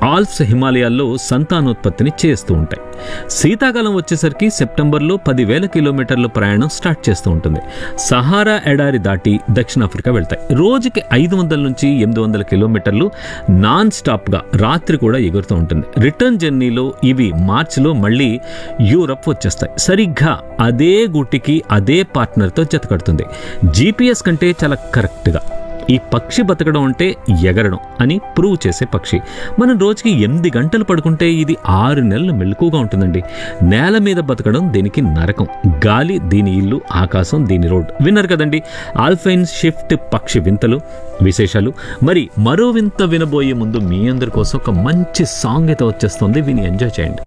Alps హిమాలయాల్లో సంతానోత్పత్తిని చేస్తూ ఉంటాయి శీతాకాలం వచ్చేసరికి సెప్టెంబర్లో పదివేల కిలోమీటర్ల ప్రయాణం స్టార్ట్ చేస్తూ ఉంటుంది సహారా ఎడారి దాటి దక్షిణాఫ్రికా వెళ్తాయి రోజుకి ఐదు వందల నుంచి ఎనిమిది వందల కిలోమీటర్లు నాన్ స్టాప్గా రాత్రి కూడా ఎగురుతూ ఉంటుంది రిటర్న్ జర్నీలో ఇవి మార్చిలో మళ్ళీ యూరప్ వచ్చేస్తాయి సరిగ్గా అదే గుట్టికి అదే పార్ట్నర్తో జతకడుతుంది జీపీఎస్ కంటే చాలా కరెక్ట్గా ఈ పక్షి బతకడం అంటే ఎగరడం అని ప్రూవ్ చేసే పక్షి మనం రోజుకి ఎనిమిది గంటలు పడుకుంటే ఇది ఆరు నెలలు మెలకుగా ఉంటుందండి నేల మీద బతకడం దీనికి నరకం గాలి దీని ఇల్లు ఆకాశం దీని రోడ్ విన్నారు కదండి ఆల్ఫైన్ షిఫ్ట్ పక్షి వింతలు విశేషాలు మరి మరో వింత వినబోయే ముందు మీ అందరి కోసం ఒక మంచి సాంగ్ అయితే వచ్చేస్తుంది విని ఎంజాయ్ చేయండి